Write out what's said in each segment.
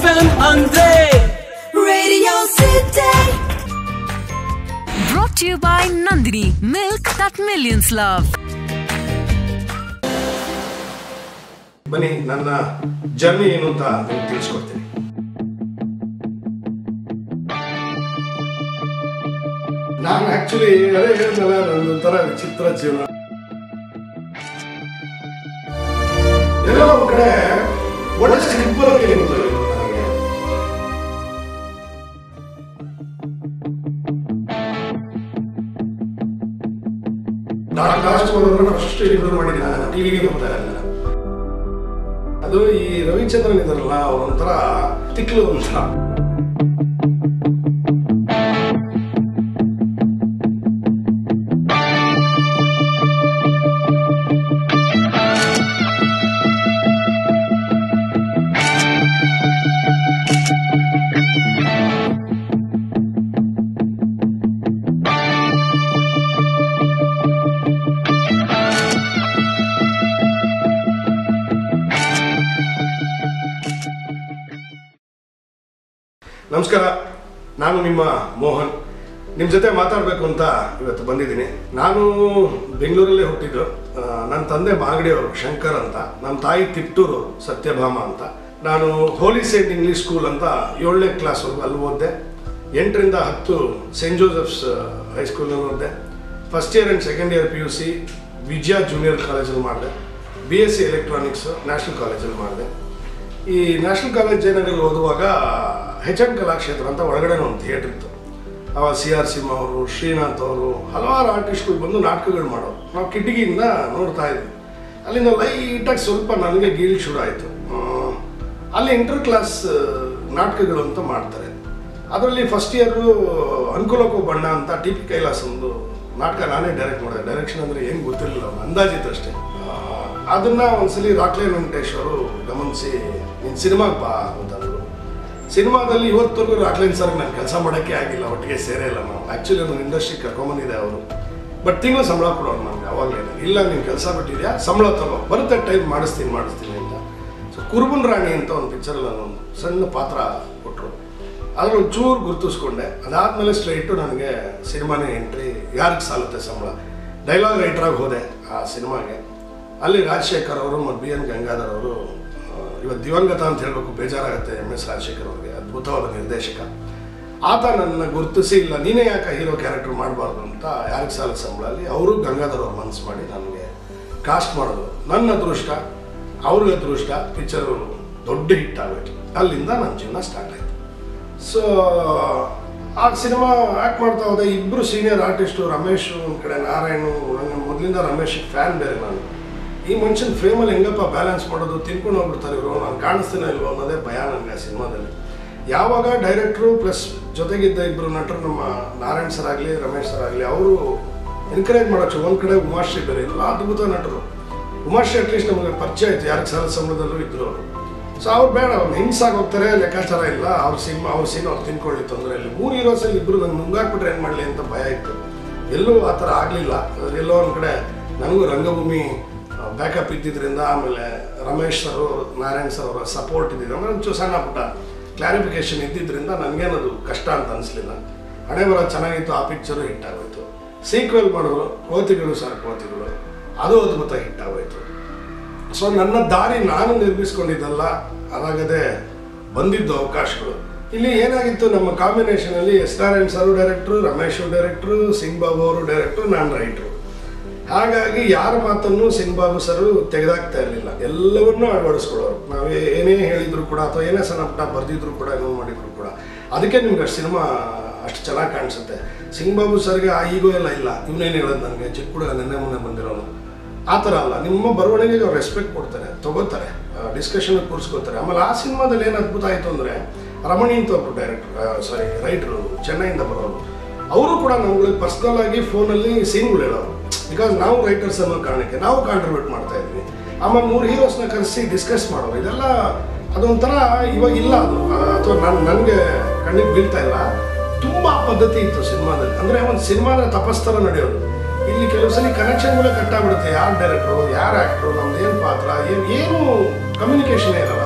Film ಅಂದ್ರೆ Radio City. Brought to you by Nandini, milk that millions love. ಬನ್ನಿ ನನ್ನ journey ಏನು ಅಂತ ನಿಮ್ಗೆ ತಿಳಿಸ್ಕೊಡ್ತೀನಿ ನಾನು ಆಕ್ಚುಲಿ ಅದೇ ಹೇಳಿದ್ನಲ್ಲ ನನ್ನ ಒಂಥರ ವಿಚಿತ್ರ ಜೀವನ ಎಲ್ಲೋ ಒಂದ್ ಕಡೆ ಒಳ್ಳೆ ಸ್ಲಿಪ್ ಬರೋಕೆ ಗೊತ್ತಾಗಿತ್ತು ನನಗೆ ನಾನು ಲಾಸ್ಟ್ ಫಸ್ಟ್ ಇಂಟರ್ವ್ಯೂ ಮಾಡಿದ್ದೆ ನಾನು ಟಿವಿಗೆ ಬರ್ತಾ ಇರಲಿಲ್ಲ ಅದು ಈ ರವಿಚಂದ್ರನ್ ಇದಾರಲ್ಲ ಒಂಥರ ತಿಕ್ಲು ಒಂಥರ ನಮಸ್ಕಾರ ನಾನು ನಿಮ್ಮ ಮೋಹನ್ ನಿಮ್ಮ ಜೊತೆ ಮಾತಾಡಬೇಕು ಅಂತ ಇವತ್ತು ಬಂದಿದ್ದೀನಿ ನಾನು ಬೆಂಗಳೂರಲ್ಲೇ ಹುಟ್ಟಿದ್ದು ಆ, ನನ್ನ ತಂದೆ ಮಾಗಡಿಯವರು ಶಂಕರ್ ಅಂತ ನನ್ನ ತಾಯಿ ತಿಪ್ಟೂರು ಸತ್ಯಭಾಮ ಅಂತ ನಾನು ಹೋಲಿ ಸೇಂಟ್ ಇಂಗ್ಲೀಷ್ ಸ್ಕೂಲ್ ಅಂತ ಏಳನೇ ಕ್ಲಾಸ್ವರೆಗೂ ಅಲ್ಲಿ ಓದಿದೆ ಎಂಟರಿಂದ ಹತ್ತು ಸೇಂಟ್ ಜೋಸೆಫ್ಸ್ ಹೈಸ್ಕೂಲಲ್ಲಿ ಓದಿದೆ first year and second year P U C Vijaya junior ಕಾಲೇಜಲ್ಲಿ ಮಾಡಿದೆ B S C electronics national ಕಾಲೇಜಲ್ಲಿ ಮಾಡಿದೆ ಈ ನ್ಯಾಷನಲ್ ಕಾಲೇಜ್ ಜಯನಗರಲ್ಲಿ ಓದುವಾಗ ಹೆಚ್ ಎನ್ ಕಲಾಕ್ಷೇತ್ರ ಅಂತ ಒಳಗಡೆ ಒಂದು ಥಿಯೇಟರ್ ಇತ್ತು ಅವಾಗ ಸಿ ಆರ್ ಸಿಂಹ ಅವರು ಶ್ರೀನಾಥ್ ಅವರು ಹಲವಾರು ಆರ್ಟಿಸ್ಟ್ಗಳು ಬಂದು ನಾಟಕಗಳು ಮಾಡೋರು ನಾವು ಕಿಟಕಿಯಿಂದ ನೋಡ್ತಾ ಇದ್ವಿ ಅಲ್ಲಿಂದ ಲೈಟಾಗಿ ಸ್ವಲ್ಪ ನನಗೆ ಗೀಳಿ ಶುರು ಆಯಿತು ಅಲ್ಲಿ ಇಂಟರ್ ಕ್ಲಾಸ್ ನಾಟಕಗಳು ಅಂತ ಮಾಡ್ತಾರೆ ಅದರಲ್ಲಿ ಫಸ್ಟ್ ಇಯರು ಅನುಕೂಲಕ್ಕೂ ಬಣ್ಣ ಅಂತ ಟಿ ಪಿ ಕೈಲಾಸ್ ಒಂದು ನಾಟಕ ನಾನೇ ಡೈರೆಕ್ಟ್ ಮಾಡಿದೆ ಡೈರೆಕ್ಷನ್ ಅಂದರೆ ಏನು ಗೊತ್ತಿರಲಿಲ್ಲ ಅವ್ನು ಅಂದಾಜಿತ್ತು ಅಷ್ಟೇ ಆ, ಅದನ್ನ ಒಂದ್ಸಲಿ ರಾಕ್ಲೆ ವೆಂಕಟೇಶ್ ಅವರು ಗಮನಿಸಿ ನೀನು ಸಿನಿಮಾಗೆ ಬಾ ಅಂತಂದ್ರು ಸಿನಿಮಾದಲ್ಲಿ ಇವತ್ತರೆಗೂ ರಾಕ್ಲೈನ್ ಸರ್ ನಾನು ಕೆಲಸ ಮಾಡೋಕ್ಕೆ ಆಗಿಲ್ಲ ಒಟ್ಟಿಗೆ ಸೇರೇ ಇಲ್ಲ ನಾವು ಆ್ಯಕ್ಚುಲಿ ನನ್ನ ಇಂಡಸ್ಟ್ರಿ ಕರ್ಕೊಂಬಂದಿದೆ ಅವರು ಬಟ್ ತಿಂಗಳು ಸಂಬಳ ಕೊಡೋರು ನಮ್ಗೆ ಅವಾಗಲೇ ಇಲ್ಲ ನೀನು ಕೆಲಸ ಬಿಟ್ಟಿದ್ಯಾ ಸಂಬಳ ತಗೋ ಬರುತ್ತೆ ಟೈಮ್ ಮಾಡಿಸ್ತೀನಿ ಮಾಡಿಸ್ತೀನಿ ಅಂತ ಸೊ ಕುರುಬನ್ ರಾಣಿ ಅಂತ ಒಂದು ಪಿಕ್ಚರಲ್ಲಿ ನಾನು ಒಂದು ಸಣ್ಣ ಪಾತ್ರ ಕೊಟ್ಟರು ಅದ್ರಲ್ಲಿ ಒಂದು ಚೂರು ಗುರುತಿಸ್ಕೊಂಡೆ ಅದಾದಮೇಲೆ ಸ್ಟ್ರೈಟು ನನಗೆ ಸಿನಿಮಾನೇ ಎಂಟ್ರಿ ಯಾರಿಗೆ ಸಾಲುತ್ತೆ ಸಂಬಳ ಡೈಲಾಗ್ ರೈಟ್ರಾಗಿ ಹೋದೆ ಆ ಸಿನಿಮಾಗೆ ಅಲ್ಲಿ ರಾಜಶೇಖರ್ ಅವರು ಮತ್ತು ಬಿ ಎನ್ ಗಂಗಾಧರ್ ಅವರು ಆ, ಇವತ್ತು ದಿವಂಗತ ಅಂತ ಹೇಳಬೇಕು ಬೇಜಾರಾಗುತ್ತೆ ಎಮ್ ಎಸ್ ರಾಜಶೇಖರ್ ಅವರಿಗೆ ಅದ್ಭುತವಾದ ನಿರ್ದೇಶಕ ಆತ ನನ್ನ ಗುರುತಿಸಿ ಇಲ್ಲ ನೀನೇ ಯಾಕೆ ಹೀರೋ ಕ್ಯಾರೆಕ್ಟರ್ ಮಾಡಬಾರ್ದು ಅಂತ ಯಾರಿಗೆ ಸಾಲ ಸಂಬಳಲ್ಲಿ ಅವರು ಗಂಗಾಧರ್ ಅವ್ರು ಮನಸ್ಸು ಮಾಡಿ ನನಗೆ ಕಾಸ್ಟ್ ಮಾಡೋದು ನನ್ನ ಅದೃಷ್ಟ ಅವ್ರಿಗೆ ಅದೃಷ್ಟ ಪಿಕ್ಚರು ದೊಡ್ಡ ಹಿಟ್ ಆಗಬೇಕು ಅಲ್ಲಿಂದ ನನ್ನ ಜೀವನ ಸ್ಟಾರ್ಟ್ ಆಯಿತು ಸೊ ಆ ಸಿನಿಮಾ ಆ್ಯಕ್ಟ್ ಮಾಡ್ತಾ ಹೋದೆ ಇಬ್ಬರು ಸೀನಿಯರ್ ಆರ್ಟಿಸ್ಟು ರಮೇಶ್ ಒಂದು ಕಡೆ ನಾರಾಯಣು ನನ್ನ ಮೊದಲಿಂದ ರಮೇಶ್ ಫ್ಯಾನ್ ಬೇರೆ ನಾನು ಈ ಮನುಷ್ಯನ ಫ್ರೇಮಲ್ಲಿ ಹೆಂಗಪ್ಪ ಬ್ಯಾಲೆನ್ಸ್ ಮಾಡೋದು ತಿನ್ಕೊಂಡು ಹೋಗ್ಬಿಡ್ತಾರೆ ಇವರು ನಾನು ಕಾಣಿಸ್ತೀನೋ ಇಲ್ವೋ ಅನ್ನೋದೇ ಭಯ ನನಗೆ ಆ ಸಿನಿಮಾದಲ್ಲಿ ಯಾವಾಗ ಡೈರೆಕ್ಟ್ರು ಪ್ಲಸ್ ಜೊತೆಗಿದ್ದ ಇಬ್ಬರು ನಟರು ನಮ್ಮ ನಾರಾಯಣ್ ಸರ್ ಆಗಲಿ ರಮೇಶ್ ಸರ್ ಆಗಲಿ ಅವರು ಎನ್ಕರೇಜ್ ಮಾಡೋಕ್ಕೆ ಒಂದು ಕಡೆ ಉಮಾಶ್ರೀ ಬೇರೆ ಎಲ್ಲ ಅದ್ಭುತ ನಟರು ಉಮಾಶ್ರೀ ಅಟ್ಲೀಸ್ಟ್ ನಮಗೆ ಪರಿಚಯ ಆಯಿತು ಯಾರಿಗೆ ಸಾಲ ಸಂಬಳದಲ್ಲೂ ಇದ್ರು ಅವರು ಸೊ ಅವ್ರು ಬೇಡ ಅವ್ರು ಹಿಂಸಾಗಿ ಹೋಗ್ತಾರೆ ಲೆಕ್ಕಾಚಾರ ಇಲ್ಲ ಅವ್ರ ಸಿನಿಮಾ ಅವ್ರ ಸೀನ್ ಅವ್ರು ತಿನ್ಕೊಳ್ಳಿ ತೊಂದರೆ ಇಲ್ಲ ಮೂರು ಹೀರೋಸಲ್ಲಿ ಇಬ್ಬರು ನಂಗೆ ನುಂಗಾಕ್ಬಿಟ್ರೆ ಏನು ಮಾಡಲಿ ಅಂತ ಭಯ ಇತ್ತು ಎಲ್ಲೂ ಆ ಥರ ಆಗಲಿಲ್ಲ ಎಲ್ಲೋ ಒಂದು ಕಡೆ ನನಗೂ ರಂಗಭೂಮಿ ಬ್ಯಾಕಪ್ ಇದ್ದಿದ್ದರಿಂದ ಆಮೇಲೆ ರಮೇಶ್ ಸರ್ ನಾರಾಯಣ್ ಸರ್ ಅವರ ಸಪೋರ್ಟ್ ಇದ್ದಿದ್ದು ಅಂದರೆ ಒಂಚೂರು ಸಣ್ಣ ಪುಟ್ಟ ಕ್ಲಾರಿಫಿಕೇಶನ್ ಇದ್ದಿದ್ದರಿಂದ ನನಗೇನದು ಕಷ್ಟ ಅಂತ ಅನಿಸ್ಲಿಲ್ಲ ಹಣೆ ಬರ ಚೆನ್ನಾಗಿತ್ತು ಆ ಪಿಕ್ಚರು ಹಿಟ್ ಆಗೋಯ್ತು ಸೀಕ್ವೆಲ್ ಮಾಡಿದ್ರು ಕೋತಿಗಳು ಸರ್ ಕೋತಿಗಳು ಅದು ಅದ್ಭುತ ಹಿಟ್ ಆಗೋಯ್ತು ಸೊ ನನ್ನ ದಾರಿ ನಾನು ನಿರ್ಮಿಸ್ಕೊಂಡಿದ್ದಲ್ಲ ಅದಾಗದೆ ಬಂದಿದ್ದು ಅವಕಾಶಗಳು ಇಲ್ಲಿ ಏನಾಗಿತ್ತು ನಮ್ಮ ಕಾಂಬಿನೇಷನಲ್ಲಿ S Narayan sir director Ramesh director Singh Babu ಅವರು ಡೈರೆಕ್ಟ್ರು ನಾನು ರೈಟ್ರು ಹಾಗಾಗಿ ಯಾರ ಮಾತನ್ನು ಸಿಂಗ್ ಬಾಬು ಸರ್ ತೆಗೆದಾಕ್ತಾ ಇರಲಿಲ್ಲ ಎಲ್ಲವನ್ನೂ ಅಳವಡಿಸ್ಕೊಳ್ಳೋರು ನಾವು ಏನೇ ಹೇಳಿದ್ರು ಕೂಡ ಅಥವಾ ಏನೇ ಸಣ್ಣ ಪುಟ್ಟ ಬರೆದಿದ್ರು ಕೂಡ ಏನೋ ಮಾಡಿದ್ರು ಕೂಡ ಅದಕ್ಕೆ ನಿಮ್ಗೆ ಅಷ್ಟು ಸಿನಿಮಾ ಅಷ್ಟು ಚೆನ್ನಾಗಿ ಕಾಣಿಸುತ್ತೆ ಸಿಂಗ್ ಬಾಬು ಸರ್ಗೆ ಆ ಈಗೋ ಎಲ್ಲ ಇಲ್ಲ ಇವನೇನು ಹೇಳೋದು ನನಗೆ ಚಿಕ್ಕ ಹುಡುಗ ನೆನ್ನೆ ಮೊನ್ನೆ ಬಂದಿರೋನು ಆ ಥರ ಅಲ್ಲ ನಿಮ್ಮ ಬರವಣಿಗೆಗೆ ಅವ್ರು ರೆಸ್ಪೆಕ್ಟ್ ಕೊಡ್ತಾರೆ ತಗೋತಾರೆ ಡಿಸ್ಕಷನ್ ಕೂರಿಸ್ಕೋತಾರೆ ಆಮೇಲೆ ಆ ಸಿನಿಮಾದಲ್ಲಿ ಏನು ಅದ್ಭುತ ಆಯಿತು ಅಂದರೆ ರಮಣಿ ಅಂತ ಒಬ್ಬರು ಡೈರೆಕ್ಟರ್ ಸಾರಿ ರೈಟ್ರು ಚೆನ್ನೈಯಿಂದ ಬರೋರು ಅವರು ಕೂಡ ನಮ್ಗಳಿಗೆ ಪರ್ಸ್ನಲ್ ಆಗಿ ಫೋನಲ್ಲಿ ಸೀನ್ಗಳು ಹೇಳೋರು ಬಿಕಾಸ್ ನಾವು ರೈಟರ್ಸ್ ಅನ್ನೋ ಕಾರಣಕ್ಕೆ ನಾವು ಕಾಂಟ್ರಿಬ್ಯೂಟ್ ಮಾಡ್ತಾ ಇದ್ವಿ ಆಮೇಲೆ ಮೂರು ಹೀರೋಸ್ನ ಕರೆಸಿ ಡಿಸ್ಕಸ್ ಮಾಡೋರು ಇದೆಲ್ಲ ಅದೊಂಥರ ಇವಾಗ ಇಲ್ಲ ಅದು ಅಥವಾ ನಾನು ನನಗೆ ಕಣ್ಣಿಗೆ ಬೀಳ್ತಾ ಇಲ್ಲ ತುಂಬ ಪದ್ಧತಿ ಇತ್ತು ಸಿನಿಮಾದಲ್ಲಿ ಅಂದರೆ ಒಂದು ಸಿನಿಮಾದ ತಪಸ್ತರ ನಡೆಯೋದು ಇಲ್ಲಿ ಕೆಲವು ಸಲ ಕನೆಕ್ಷನ್ಗಳೇ ಕಟ್ಟಾಗ್ಬಿಡುತ್ತೆ ಯಾರು ಡೈರೆಕ್ಟ್ರು ಯಾರು ಆ್ಯಕ್ಟ್ರು ನಮ್ದು ಏನು ಪಾತ್ರ ಏನು ಏನು ಕಮ್ಯುನಿಕೇಷನ್ ಇರಲ್ಲ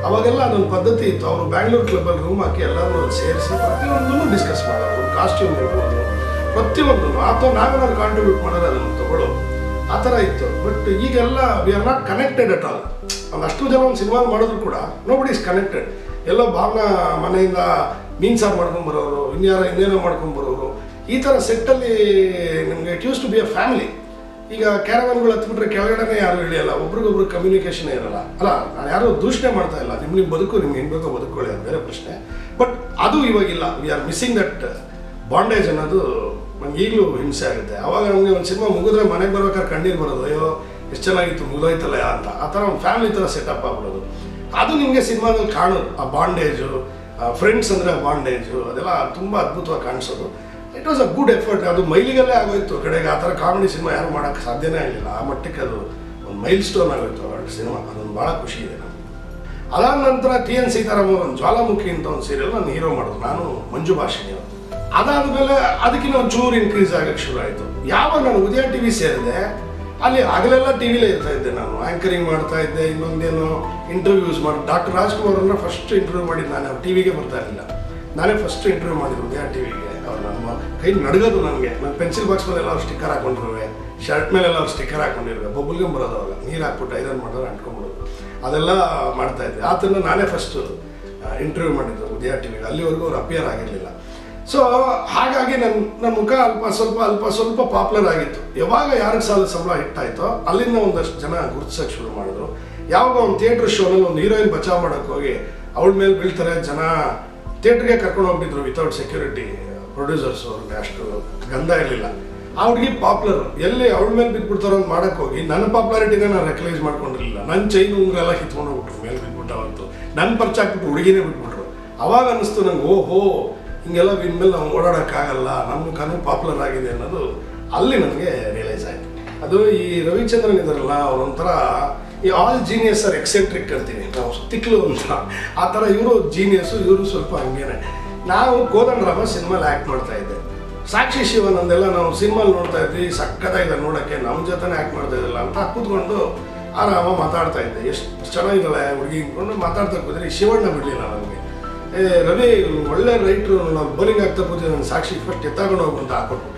ಅವಾಗೆಲ್ಲ ಅದೊಂದು ಪದ್ಧತಿ ಇತ್ತು ಅವರು ಬ್ಯಾಂಗ್ಳೂರ್ ಕ್ಲಬ್ಬಲ್ಲಿ ರೂಮ್ ಹಾಕಿ ಎಲ್ಲರೂ ಸೇರಿಸಿ ಪ್ರತಿಯೊಂದನ್ನು ಡಿಸ್ಕಸ್ ಮಾಡೋರು ಕಾಸ್ಟ್ಯೂಮ್ ಇರ್ಬೋದು ಪ್ರತಿಯೊಂದು ಅಥವಾ ನಾವೇನಾದ್ರು ಕಾಂಟ್ರಿಬ್ಯೂಟ್ ಮಾಡಿದ್ರೆ ಅದನ್ನು ತಗೊಳ್ಳೋದು ಆ ಥರ ಇತ್ತು ಬಟ್ ಈಗೆಲ್ಲ we are not connected at all ಒಂದು ಅಷ್ಟು ಜನ ಒಂದು ಸಿನಿಮಾ ಮಾಡಿದ್ರು ಕೂಡ ನೋ ಬಡಿ ಇಸ್ ಕನೆಕ್ಟೆಡ್ ಎಲ್ಲೋ ಭಾವನಾ ಮನೆಯಿಂದ ಮೀನ್ ಸಾರು ಮಾಡ್ಕೊಂಡು ಬರೋರು ಇನ್ಯಾರ ಇನ್ನೇನೋ ಮಾಡ್ಕೊಂಡು ಬರೋರು ಈ ಥರ ಸೆಟ್ಟಲ್ಲಿ ನಿಮಗೆ it used to be a family ಈಗ ಕ್ಯಾರವನ್ಗಳು ಹತ್ಬಿಟ್ರೆ ಕೆಳಗಡೆನೇ ಯಾರು ಇಳಿಯಲ್ಲ ಒಬ್ರಿಗೊಬ್ರು ಕಮ್ಯುನಿಕೇಶನ್ ಇರಲ್ಲ ಅಲ್ಲ ನಾನು ಯಾರು ದೂಷಣೆ ಮಾಡ್ತಾ ಇಲ್ಲ ನಿಮ್ಮ ನಿಮ್ಮ ಬದುಕು ನಿಮ್ಗೆ ಹೆಂಗೆ ಬೇಕೋ ಬದುಕೊಳ್ಳಿ ಅದು ಬೇರೆ ಪ್ರಶ್ನೆ ಬಟ್ ಅದು ಇವಾಗಿಲ್ಲ we are missing that bondage ಅನ್ನೋದು ನಂಗೆ ಈಗಲೂ ಹಿಂಸೆ ಆಗುತ್ತೆ ಅವಾಗ ನಮಗೆ ಒಂದು ಸಿನಿಮಾ ಮುಗಿದ್ರೆ ಮನೆಗೆ ಬರ್ಬೇಕಾದ್ರೆ ಕಣ್ಣೀರು ಬರೋದು ಅಯ್ಯೋ ಎಷ್ಟು ಚೆನ್ನಾಗಿತ್ತು ಮುಗಿದೋಯ್ತಲ್ಲ ಅಂತ ಆ ಥರ ಒಂದು ಫ್ಯಾಮಿಲಿ ಥರ ಸೆಟಪ್ ಆಗ್ಬಿಡೋದು ಅದು ನಿಮಗೆ ಸಿನಿಮಾದಲ್ಲಿ ಕಾಣೋದು ಆ ಬಾಂಡೇಜು ಫ್ರೆಂಡ್ಸ್ ಅಂದರೆ ಬಾಂಡೇಜು ಅದೆಲ್ಲ ತುಂಬ ಅದ್ಭುತವಾಗಿ ಕಾಣಿಸೋದು it was a good effort ಅದು ಮೈಲಿಗಲ್ಲೇ ಆಗೋಯ್ತು ಕಡೆಗೆ ಆ ಥರ ಕಾಮಿಡಿ ಸಿನಿಮಾ ಯಾರು ಮಾಡೋಕ್ಕೆ ಸಾಧ್ಯನೇ ಆಗಲಿಲ್ಲ ಆ ಮಟ್ಟಕ್ಕೆ ಅದು ಒಂದು ಮೈಲ್ ಸ್ಟೋನ್ ಆಗೋಯ್ತು ಆ ಸಿನಿಮಾ ಅದೊಂದು ಭಾಳ ಖುಷಿ ಇದೆ ನಮಗೆ ಅದಾದ ನಂತರ ಟಿ ಎನ್ ಸೀತಾರಾಮ್ ಒಂದು ಜ್ವಾಲಾಮುಖಿ ಅಂತ ಒಂದು ಸೀರಿಯಲ್ ನಾನು ಹೀರೋ ಮಾಡೋದು ನಾನು ಮಂಜು ಭಾಷಿಣಿ ಅವರು ಅದಾದಮೇಲೆ ಅದಕ್ಕಿಂತ ಒಂದು ಚೂರು ಇನ್ಕ್ರೀಸ್ ಆಗಕ್ಕೆ ಶುರು ಆಯಿತು ಯಾವಾಗ ನಾನು ಉದಯ ಟಿ ವಿ ಸೇರಿದೆ ಅಲ್ಲಿ ಹಗಲೆಲ್ಲ ಟಿ ವಿಲೇ ಇರ್ತಾ ಇದ್ದೆ ನಾನು ಆ್ಯಂಕರಿಂಗ್ ಮಾಡ್ತಾ ಇದ್ದೆ ಇನ್ನೊಂದೇನು ಇಂಟರ್ವ್ಯೂಸ್ ಮಾಡಿ ಡಾಕ್ಟರ್ ರಾಜ್ಕುಮಾರ್ ಅವ್ರನ್ನ ಫಸ್ಟ್ ಇಂಟರ್ವ್ಯೂ ಮಾಡಿದ್ದು ನಾನು ಟಿ ವಿಗೆ ಬರ್ತಾ ಇರಲಿಲ್ಲ ನಾನೇ ಫಸ್ಟ್ ಇಂಟರ್ವ್ಯೂ ಮಾಡಿದ್ದು ಉದಯ ಟಿ ವಿಗೆ ಅವ್ರು ನಮ್ಮ ಕೈ ನಡ್ಗೋದು ನನಗೆ ನಾನು ಪೆನ್ಸಿಲ್ ಬಾಕ್ಸ್ ಮೇಲೆ ಎಲ್ಲ ಸ್ಟಿಕ್ಕರ್ ಹಾಕೊಂಡಿರುವೆ ಶರ್ಟ್ ಮೇಲೆಲ್ಲ ಅವ್ರು ಸ್ಟಿಕ್ಕರ್ ಹಾಕೊಂಡಿರುವೆ ಬೊಬ್ಬಲ್ಗಂಬ ಬರೋದು ಅವಾಗ ನೀರು ಹಾಕ್ಬಿಟ್ಟು ಐರನ್ ಮಾಡೋರು ಅಂಟ್ಕೊಂಡ್ಬಿಡೋದು ಅದೆಲ್ಲ ಮಾಡ್ತಾ ಇದ್ದೆ ಆತನ ನಾನೇ ಫಸ್ಟು ಇಂಟರ್ವ್ಯೂ ಮಾಡಿದ್ದು ಉದಯ ಟಿ ವಿಗೆ ಅಲ್ಲಿವರೆಗೂ ಅವ್ರು ಅಪಿಯರ್ ಆಗಿರಲಿಲ್ಲ ಸೊ ಹಾಗಾಗಿ ನನ್ನ ನನ್ನ ಮುಖ ಅಲ್ಪ ಸ್ವಲ್ಪ ಅಲ್ಪ ಸ್ವಲ್ಪ ಪಾಪ್ಯುಲರ್ ಆಗಿತ್ತು ಯಾವಾಗ ಎರಡು ಸಾವಿರ ಸಂಬಳ ಹಿಟ್ಟಾಯ್ತೋ ಅಲ್ಲಿಂದ ಒಂದಷ್ಟು ಜನ ಗುರುತಿಸೋಕೆ ಶುರು ಮಾಡಿದ್ರು ಯಾವಾಗ ಒಂದು ಥಿಯೇಟ್ರ್ ಶೋನಲ್ಲಿ ಒಂದು ಹೀರೋಯಿನ್ ಬಚಾವ್ ಮಾಡೋಕೆ ಹೋಗಿ ಅವಳ ಮೇಲೆ ಬೀಳ್ತಾರೆ ಜನ ಥಿಯೇಟ್ರಿಗೆ ಕರ್ಕೊಂಡು ಹೋಗ್ಬಿಟ್ಟಿದ್ರು ವಿತೌಟ್ ಸೆಕ್ಯೂರಿಟಿ ಪ್ರೊಡ್ಯೂಸರ್ಸ್ ಅವ್ರಿಗೆ ಅಷ್ಟು ಗಂಧ ಇರಲಿಲ್ಲ ಆ ಹುಡುಗಿ ಪಾಪ್ಯುಲರ್ ಎಲ್ಲಿ ಅವಳ ಮೇಲೆ ಬಿದ್ಬಿಡ್ತಾರೋ ಅಂತ ಮಾಡಕ್ಕೆ ಹೋಗಿ ನನ್ನ ಪಾಪ್ಯುಲಾರಿಟಿನ ನಾನು ರೆಕಲೈಸ್ ಮಾಡ್ಕೊಂಡಿರಲಿಲ್ಲ ನನ್ನ ಚೈನ್ ಉಂಗ್ರ ಎಲ್ಲ ಕಿತ್ಕೊಂಡು ಹೋಗ್ಬಿಟ್ರು ಮೇಲೆ ಬಿಟ್ಬಿಟ್ಟು ಅವತ್ತು ನನ್ನ ಪರಿಚಯ ಹಾಕ್ಬಿಟ್ಟು ಹುಡುಗಿನೇ ಬಿಟ್ಬಿಟ್ರು ಅವಾಗ ಅನ್ನಿಸ್ತು ನಂಗೆ ಓಹೋ ಹಿಂಗೆಲ್ಲ ಇನ್ಮೇಲೆ ನಾವು ಓಡಾಡೋಕ್ಕಾಗಲ್ಲ ನಮ್ಮ ಮುಖನೂ ಪಾಪ್ಯುಲರ್ ಆಗಿದೆ ಅನ್ನೋದು ಅಲ್ಲಿ ನನಗೆ ರಿಯಲೈಸ್ ಆಯಿತು ಅದು ಈ ರವಿಚಂದ್ರನ್ ಇದಾರಲ್ಲ ಅವರೊಂಥರ ಈ ಆಲ್ ಜೀನಿಯಸ್ ಆರ್ ಎಕ್ಸೆಂಟ್ರಿಕ್ ಅಂತೀವಿ ನಾವು ತಿಕ್ಲು ಅಂತ ಆ ಥರ ಇವರು ಜೀನಿಯಸ್ಸು ಇವರು ಸ್ವಲ್ಪ ಹಂಗೇನೆ ನಾವು ಕೋದಂಡರಾಮ ಸಿನಿಮಾಲಿ ಆ್ಯಕ್ಟ್ ಮಾಡ್ತಾ ಇದ್ದೆ ಸಾಕ್ಷಿ ಶಿವನಂದೆಲ್ಲ ನಾವು ಸಿನಿಮಾಲಿ ನೋಡ್ತಾ ಇದ್ವಿ ಸಕ್ಕತ್ತಾಗಿದೆ ನೋಡೋಕ್ಕೆ ನಮ್ಮ ಜೊತೆನೇ ಆ್ಯಕ್ಟ್ ಮಾಡ್ತಾ ಇದ್ದಿಲ್ಲ ಅಂತ ಕೂತ್ಕೊಂಡು ಆರಾಮ ಮಾತಾಡ್ತಾ ಇದ್ದೆ ಎಷ್ಟು ಚೆನ್ನಾಗಿದ್ದಾಳೆ ಹುಡುಗಿ ಅಂದ್ಕೊಂಡು ಮಾತಾಡ್ತಾ ಕೂತ್ರೆ ಈ ಶಿವಣ್ಣ ಬಿಡಲಿಲ್ಲ ನನಗೆ ಏ ರವಿ ಇವ್ನು ಒಳ್ಳೆ ರೈಟ್ರು ನಾವು ಬೌಲಿಂಗ್ ಆಗ್ತಾ ಕೂತಿದ್ದೆ ನನ್ನ ಸಾಕ್ಷಿ ಫಸ್ಟ್ ಎತ್ತಾಕೊಂಡು ಹೋಗು ಅಂತ ಹಾಕೊಟ್ಬಿಟ್ರು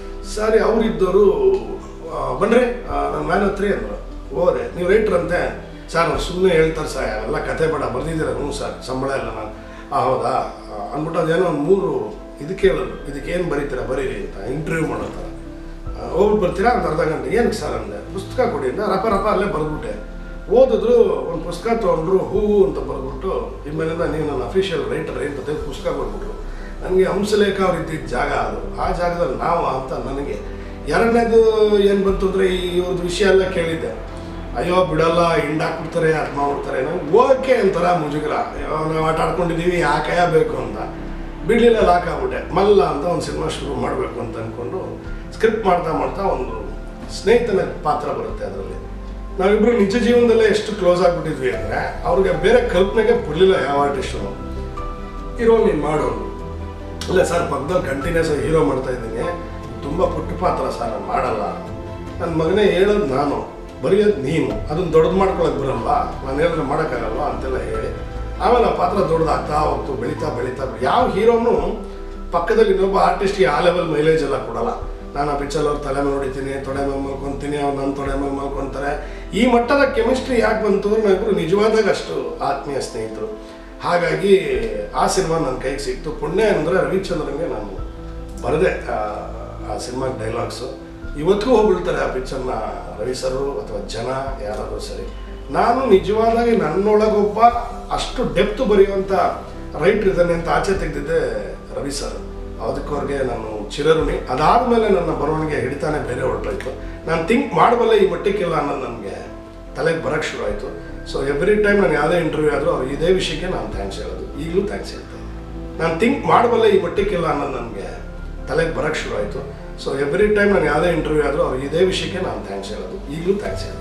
ಸರಿ ಅವರಿದ್ದವರು ಬನ್ರಿ ನನ್ನ ಮ್ಯಾನ್ ಹತ್ರಿ ಅಂದರು ಹೋದೆ ನೀವು ರೈಟ್ರ್ ಅಂತೆ ಸರ್ ಸುಮ್ಮನೆ ಹೇಳ್ತಾರೆ ಸರ್ ಎಲ್ಲ ಕತೆ ಬೇಡ ಬರ್ದಿದ್ದೀರ ಹ್ಞೂ ಸರ್ ಸಂಬಳ ಇಲ್ಲ ನಾನು ಆ ಹೌದಾ ಆ, ಅಂದ್ಬಿಟ್ಟು ಅದೇನೋ ಒಂದು ಮೂರು ಇದಕ್ಕೆ ಹೇಳೋದು ಇದಕ್ಕೆ ಏನು ಬರೀತೀರಾ ಬರೀರಿ ಅಂತ ಇಂಟರ್ವ್ಯೂ ಮಾಡೋ ಥರ ಆ, ಹೋಗ್ಬಿಟ್ಟು ಬರ್ತೀರಾ ಒಂದು ಅರ್ಧ ಗಂಟೆ ಏನಕ್ಕೆ ಸರ್ ಅಂದೆ ಪುಸ್ತಕ ಕೊಡಿ ಅಂತ ರಪ ರಪ ಅಲ್ಲೇ ಬರೆದ್ಬಿಟ್ಟೆ ಓದಿದ್ರು ಒಂದು ಪುಸ್ತಕ ತೊಗೊಂಡ್ರು ಹೂವು ಅಂತ ಬರೆದ್ಬಿಟ್ಟು ಇನ್ಮೇಲಿಂದ ನೀವು ನನ್ನ ಅಫಿಷಿಯಲ್ ರೈಟರ್ ಅಂತ ತೆಗೆದು ಪುಸ್ತಕ ಕೊಟ್ಬಿಟ್ರು ನನಗೆ ಹಂಸಲೇಖ ಅವ್ರು ಇದ್ದಿದ್ದ ಜಾಗ ಅದು ಆ ಜಾಗದಲ್ಲಿ ನಾವು ಅಂತ ನನಗೆ ಎರಡನೇದು ಏನು ಬಂತು ಅಂದರೆ ಈ ಇವ್ರದ್ದು ವಿಷಯ ಎಲ್ಲ ಕೇಳಿದ್ದೆ ಅಯ್ಯೋ ಬಿಡಲ್ಲ ಹಿಂಡಾಕ್ಬಿಡ್ತಾರೆ ಅದು ಮಾಡ್ಬಿಡ್ತಾರೆ ನಂಗೆ ಓಕೆ ಅಂತಾರ ಮುಜುಗರ ಅಯ್ಯೋ ನಾವು ಆಟ ಆಡ್ಕೊಂಡಿದ್ದೀವಿ ಯಾಕೆ ಬೇಕು ಅಂತ ಬಿಡ್ಲಿಲ್ಲ ಲಾಕ್ ಆಗ್ಬಿಟ್ಟೆ ಮಲ್ಲ ಅಂತ ಒಂದು ಸಿನಿಮಾ ಶುರು ಮಾಡಬೇಕು ಅಂತ ಅಂದ್ಕೊಂಡು ಸ್ಕ್ರಿಪ್ಟ್ ಮಾಡ್ತಾ ಮಾಡ್ತಾ ಒಂದು ಸ್ನೇಹಿತನ ಪಾತ್ರ ಬರುತ್ತೆ ಅದರಲ್ಲಿ ನಾವಿಬ್ರು ನಿಜ ಜೀವನದಲ್ಲೇ ಎಷ್ಟು ಕ್ಲೋಸ್ ಆಗಿಬಿಟ್ಟಿದ್ವಿ ಅಂದರೆ ಅವ್ರಿಗೆ ಬೇರೆ ಕಲ್ಪನೆಗೆ ಬಿಡಲಿಲ್ಲ ಯಾವ ಆರ್ಟಿಸ್ಟು ಹೀರೋ ನೀನು ಮಾಡು ಇಲ್ಲ ಸರ್ ಪಕ್ಕದಲ್ಲಿ ಕಂಟಿನ್ಯೂಸ್ ಆಗಿ ಹೀರೋ ಮಾಡ್ತಾ ಇದ್ದೀನಿ ತುಂಬ ಪುಟ್ಟ ಪಾತ್ರ ಸರ್ ನಾನು ಮಾಡಲ್ಲ ನನ್ನ ಮಗನೇ ಹೇಳೋದು ನಾನು ಬರೆಯೋದು ನೀನು ಅದನ್ನು ದೊಡ್ಡದು ಮಾಡ್ಕೊಳಕ್ಕೆ ಬರಲ್ವಾ ನಾನು ಹೇಳಿದ್ರೆ ಮಾಡೋಕ್ಕಾಗಲ್ವಾ ಅಂತೆಲ್ಲ ಹೇಳಿ ಆಮೇಲೆ ಆ ಪಾತ್ರ ದೊಡ್ಡದಾಗ್ತಾ ಹೋಗ್ತು ಬೆಳೀತಾ ಬೆಳೀತಾ ಯಾವ ಹೀರೋನು ಪಕ್ಕದಲ್ಲಿ ಇನ್ನೊಬ್ಬ ಆರ್ಟಿಸ್ಟ್ಗೆ ಆ ಲೆವೆಲ್ ಮೈಲೇಜ್ ಎಲ್ಲ ಕೊಡಲ್ಲ ನಾನು ಆ ಪಿಕ್ಚರ್ ಅವ್ರ ತಲೆ ಮೇಲೆ ಹೊಡಿತೀನಿ ತೊಡೆ ಮೇಲೆ ಮಲ್ಕೊತೀನಿ ಅವ್ರು ನನ್ನ ತೊಡೆ ಮೇಲೆ ಮಲ್ಕೊತಾರೆ ಈ ಮಟ್ಟದ ಕೆಮಿಸ್ಟ್ರಿ ಯಾಕೆ ಬಂತು ಅಂದ್ರೆ ನಾವಿಬ್ರು ನಿಜವಾದಾಗ ಅಷ್ಟು ಆತ್ಮೀಯ ಸ್ನೇಹಿತರು ಹಾಗಾಗಿ ಆ ಸಿನಿಮಾ ನನ್ನ ಕೈಗೆ ಸಿಕ್ತು ಪುಣ್ಯ ಅಂದರೆ ರವಿಚಂದ್ರನ್ಗೆ ನಾನು ಬರೆದೆ ಆ ಸಿನಿಮಾಗೆ ಡೈಲಾಗ್ಸು ಇವತ್ತಿಗೂ ಹೋಗ್ಬಿಡ್ತಾರೆ ಆ ಪಿಕ್ಚರ್ನ ರವಿ ಸರು ಅಥವಾ ಜನ ಯಾರಾದರೂ ಸರಿ ನಾನು ನಿಜವಾದಾಗಿ ನನ್ನೊಳಗೊಬ್ಬ ಅಷ್ಟು ಡೆಪ್ತ್ ಬರೆಯುವಂಥ ರೈಟ್ರ್ ಇದ್ದಾನೆ ಅಂತ ಆಚೆ ತೆಗೆದಿದ್ದೆ ರವಿ ಸರ್ ಅದಕ್ಕೆ ಅವ್ರಿಗೆ ನಾನು ಚಿರಋಣಿ ಅದಾದಮೇಲೆ ನನ್ನ ಬರವಣಿಗೆ ಹಿಡಿತಾನೆ ಬೇರೆ ಹೊರಟೋಯ್ತು ನಾನು ಥಿಂಕ್ ಮಾಡಬಲ್ಲ ಈ ಮಟ್ಟಕ್ಕಿಲ್ಲ ಅನ್ನೋದು ನನಗೆ ತಲೆಗೆ ಬರೋಕ್ಕೆ ಶುರು ಆಯಿತು ಸೊ ಎವ್ರಿ ಟೈಮ್ ನಾನು ಯಾವುದೇ ಇಂಟರ್ವ್ಯೂ ಆದರೂ ಅವ್ರು ಇದೇ ವಿಷಯಕ್ಕೆ ನಾನು ಥ್ಯಾಂಕ್ಸ್ ಹೇಳೋದು ಈಗಲೂ ಥ್ಯಾಂಕ್ಸ್ ಹೇಳ್ತೇನೆ ನಾನು ಥಿಂಕ್ ಮಾಡಬಲ್ಲ ಈ ಮಟ್ಟಕ್ಕಿಲ್ಲ ಅನ್ನೋದು ನನಗೆ ತಲೆಗೆ ಬರೋಕ್ಕೆ ಶುರು ಆಯಿತು ಸೊ ಎವ್ರಿ ಟೈಮ್ ನಾನು ಯಾವುದೇ ಇಂಟರ್ವ್ಯೂ ಆದರೂ ಅವ್ರು ಇದೇ ವಿಷಯಕ್ಕೆ ನಾನು ಥ್ಯಾಂಕ್ಸ್ ಹೇಳೋದು ಈಗಲೂ ಥ್ಯಾಂಕ್ಸ್ ಹೇಳ್ತೇನೆ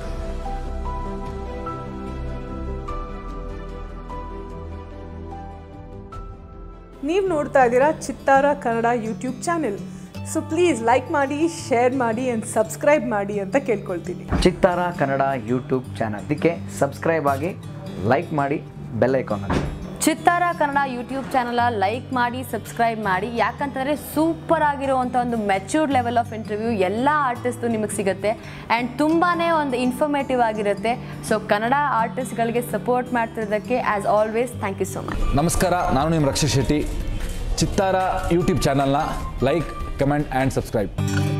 ನೀವು ನೋಡ್ತಾ ಇದ್ದೀರಾ Chittara Kannada YouTube channel so please like ಮಾಡಿ ಶೇರ್ ಮಾಡಿ ಆ್ಯಂಡ್ ಸಬ್ಸ್ಕ್ರೈಬ್ ಮಾಡಿ ಅಂತ ಕೇಳ್ಕೊಳ್ತೀನಿ ಚಿತ್ತಾರ ಕನ್ನಡ ಯೂಟ್ಯೂಬ್ ಚಾನಲ್ ಇದಕ್ಕೆ ಸಬ್ಸ್ಕ್ರೈಬ್ ಆಗಿ ಲೈಕ್ ಮಾಡಿ ಬೆಲ್ ಐಕಾನಲ್ಲಿ Chittara Kannada YouTube channel like ಮಾಡಿ ಸಬ್ಸ್ಕ್ರೈಬ್ ಮಾಡಿ ಯಾಕಂತಂದರೆ ಸೂಪರ್ ಆಗಿರುವಂಥ ಒಂದು ಮೆಚ್ಯೂರ್ಡ್ ಲೆವೆಲ್ ಆಫ್ ಇಂಟರ್ವ್ಯೂ ಎಲ್ಲ ಆರ್ಟಿಸ್ಟು ನಿಮಗೆ ಸಿಗುತ್ತೆ ಆ್ಯಂಡ್ ತುಂಬಾ ಒಂದು ಇನ್ಫಾರ್ಮೇಟಿವ್ ಆಗಿರುತ್ತೆ ಸೊ ಕನ್ನಡ ಆರ್ಟಿಸ್ಟ್ಗಳಿಗೆ ಸಪೋರ್ಟ್ ಮಾಡ್ತಿರೋದಕ್ಕೆ as always thank you so much ನಮಸ್ಕಾರ ನಾನು ನಿಮ್ಮ ರಕ್ಷಾ ಶೆಟ್ಟಿ ಚಿತ್ತಾರ ಯೂಟ್ಯೂಬ್ ಚಾನಲ್ನ ಲೈಕ್ ಕಮೆಂಟ್ ಆ್ಯಂಡ್ ಸಬ್ಸ್ಕ್ರೈಬ್